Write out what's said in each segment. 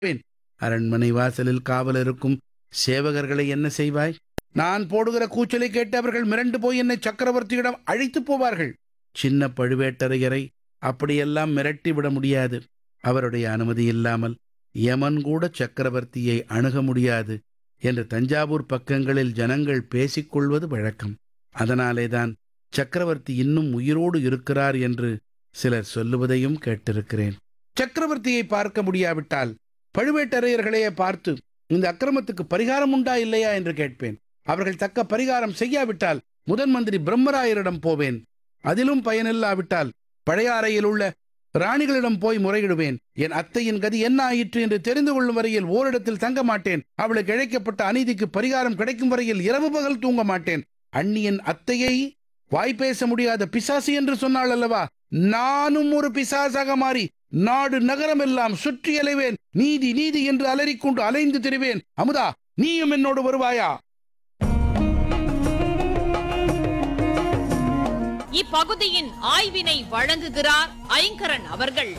அரண்மனை வாசலில் காவல் இருக்கும் சேவகர்களை என்ன செய்வாய் நான் போடுகிற கூச்சலை கேட்டு அவர்கள் மிரண்டு போய் என்னை சக்கரவர்த்தியிடம் அழைத்துப் போவார்கள் சின்ன பழுவேட்டரையரை அப்படியெல்லாம் மிரட்டி விட முடியாது அவருடைய அனுமதி இல்லாமல் யமன் கூட சக்கரவர்த்தியை அணுக முடியாது என்று தஞ்சாவூர் பக்கங்களில் ஜனங்கள் பேசிக்கொள்வது வழக்கம் அதனாலேதான் சக்கரவர்த்தி இன்னும் உயிரோடு இருக்கிறார் என்று சிலர் சொல்லுவதையும் கேட்டிருக்கிறேன் சக்கரவர்த்தியை பார்க்க முடியாவிட்டால் பழுவேட்டரையர்களையே பார்த்து இந்த அக்கிரமத்துக்கு பரிகாரம் உண்டா இல்லையா என்று கேட்பேன் அவர்கள் தக்க பரிகாரம் செய்யாவிட்டால் முதன் மந்திரி பிரம்மராயரிடம் போவேன் அதிலும் பயனில்லாவிட்டால் பழையாறையில் உள்ள ராணிகளிடம் போய் முறையிடுவேன் என் அத்தையின் கதி என்ன ஆயிற்று என்று தெரிந்து கொள்ளும் வரையில் ஓரிடத்தில் தங்க மாட்டேன் அவளுக்கு இழைக்கப்பட்ட அநீதிக்கு பரிகாரம் கிடைக்கும் வரையில் இரவு பகல் தூங்க மாட்டேன் அண்ணியின் அத்தையை வாய் பேச முடியாத பிசாசு என்று சொன்னாள் அல்லவா நானும் ஒரு பிசாசாக மாறி நாடு நகரம் எல்லாம் சுற்றி அலைவேன் நீதி நீதி என்று அலறிக்கொண்டு அலைந்து திரிவேன் அமுதா நீயும் என்னோடு வருவாயா இப்பகுதியின் ஆய்வினை வழங்குகிறார் ஐங்கரன் அவர்கள்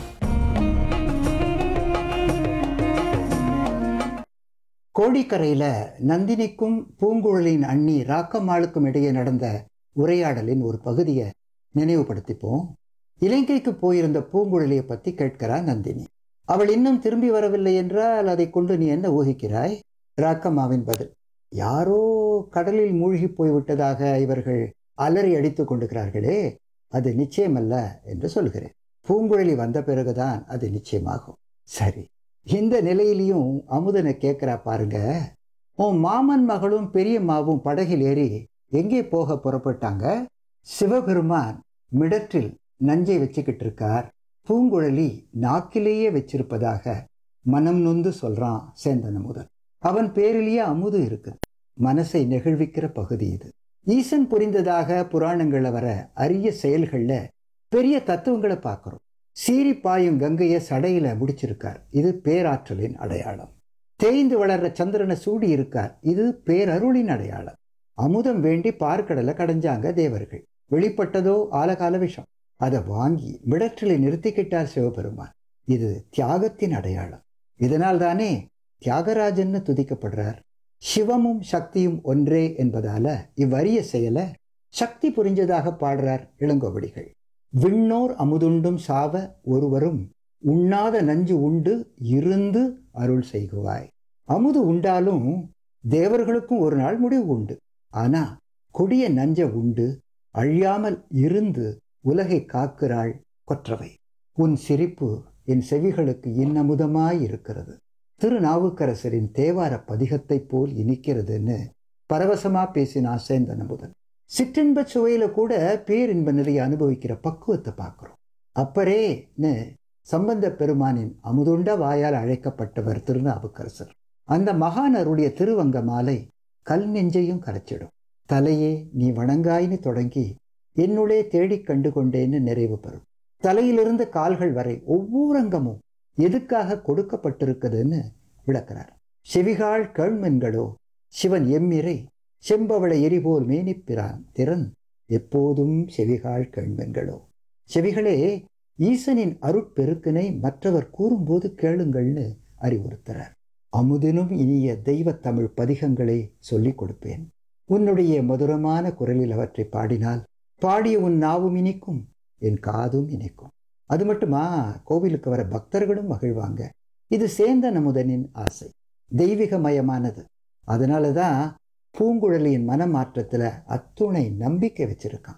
கோடிக்கரையில நந்தினிக்கும் பூங்குழலின் அண்ணி ராக்கம்மாளுக்கும் இடையே நடந்த உரையாடலின் ஒரு பகுதியை நினைவுபடுத்திப்போம் இலங்கைக்கு போயிருந்த பூங்குழலியை பத்தி கேட்கிறா நந்தினி அவள் இன்னும் திரும்பி வரவில்லை என்றால் அதை கொண்டு நீ என்ன ஊகிக்கிறாய் ராக்கம்மாவின் பதில் யாரோ கடலில் மூழ்கி போய்விட்டதாக இவர்கள் அலறி அடித்துக் கொண்டிருக்கிறார்களே அது நிச்சயமல்ல என்று சொல்கிறேன் பூங்குழலி வந்த பிறகுதான் அது நிச்சயமாகும் சரி இந்த நிலையிலையும் அமுதனை கேட்கிறா பாருங்க உன் மாமன் மகளும் பெரியம்மாவும் படகில் ஏறி எங்கே போக புறப்பட்டாங்க சிவபெருமான் மிடற்றில் நஞ்சை வச்சுக்கிட்டு இருக்கார் பூங்குழலி நாக்கிலேயே வச்சிருப்பதாக மனம் நொந்து சொல்றான் சேந்தன் அமுதன் அவன் பேரிலேயே அமுது இருக்கு மனசை நெகிழ்விக்கிற பகுதி இது ஈசன் புரிந்ததாக புராணங்கள்ல வர அரிய செயல்கள்ல பெரிய தத்துவங்களை பார்க்கிறோம் சீறி பாயும் கங்கையை சடையில முடிச்சிருக்கார் இது பேராற்றலின் அடையாளம் தேய்ந்து வளர்ற சந்திரனை சூடி இருக்கார் இது பேரருளின் அடையாளம் அமுதம் வேண்டி பார்க்கடலை கடைஞ்சாங்க தேவர்கள் வெளிப்பட்டதோ ஆலகால விஷம் அதை வாங்கி மிடற்றில நிறுத்திக்கிட்டார் சிவபெருமான் இது தியாகத்தின் அடையாளம் இதனால் தானே தியாகராஜன்னு துதிக்கப்படுறார் சிவமும் சக்தியும் ஒன்றே என்பதால இவ்வரிய செயலை சக்தி புரிஞ்சதாக பாடுறார் இளங்கோவடிகள் விண்ணோர் அமுதுண்டும் சாவ ஒருவரும் உண்ணாத நஞ்சு உண்டு இருந்து அருள் செய்குவாய் அமுது உண்டாலும் தேவர்களுக்கும் ஒரு நாள் முடிவு உண்டு ஆனா கொடிய நஞ்ச உண்டு அழியாமல் இருந்து உலகை காக்கிறாள் கொற்றவை உன் சிரிப்பு என் செவிகளுக்கு இன்னமுதமாய் இருக்கிறது திருநாவுக்கரசரின் தேவார பதிகத்தைப் போல் இனிக்கிறதுன்னு பரவசமா பேசினா சேந்தன் அமுதன் சிற்றின்ப சுவையில கூட பேரின்ப நிலையை அனுபவிக்கிற பக்குவத்தை பார்க்கிறோம் அப்பரேன்னு சம்பந்த பெருமானின் அமுதுண்ட வாயால் அழைக்கப்பட்டவர் திருநாவுக்கரசர் அந்த மகானருடைய திருவங்க மாலை கல் நெஞ்சையும் கரைச்சிடும் தலையே நீ வணங்காய்னு தொடங்கி என்னுள்ளே தேடிக் கண்டு கொண்டேன்னு நிறைவு பெறும் தலையிலிருந்து கால்கள் வரை ஒவ்வொரு அங்கமும் எதுக்காக கொடுக்கப்பட்டிருக்குதுன்னு விளக்கிறார் செவிகால் கேள்மென்களோ சிவன் எம்மிரை செம்பவள எரிபோல் மேனிப்பிரான் திறன் எப்போதும் செவிகால் கேள்மென்களோ செவிகளே ஈசனின் அருட்பெருக்கினை மற்றவர் கூறும்போது கேளுங்கள்னு அறிவுறுத்துறார் அமுதினும் இனிய தெய்வ தமிழ் பதிகங்களை சொல்லிக் கொடுப்பேன் உன்னுடைய மதுரமான குரலில் அவற்றை பாடினால் பாடிய உன் நாவும் இனிக்கும் என் காதும் இனிக்கும் அது மட்டுமா கோவிலுக்கு வர பக்தர்களும் மகிழ்வாங்க இது சேந்த நமுதனின் ஆசை தெய்வீகமயமானது அதனால தான் பூங்குழலியின் மனமாற்றத்துல அத்துணை நம்பிக்கை வச்சிருக்கான்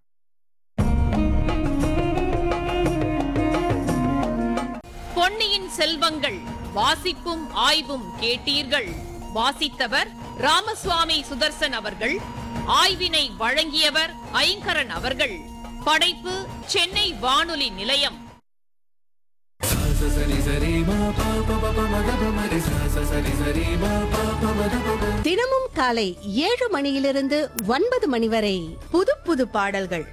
பொன்னியின் செல்வங்கள் வாசிப்பும் ஆய்வும் கேட்டீர்கள் வாசித்தவர் ராமசுவாமி சுதர்சன் அவர்கள் ஆய்வினை வழங்கியவர் ஐங்கரன் அவர்கள் படைப்பு சென்னை வானொலி நிலையம் தினமும் காலை ஏழு மணியிலிருந்து ஒன்பது மணி வரை புது புது பாடல்கள்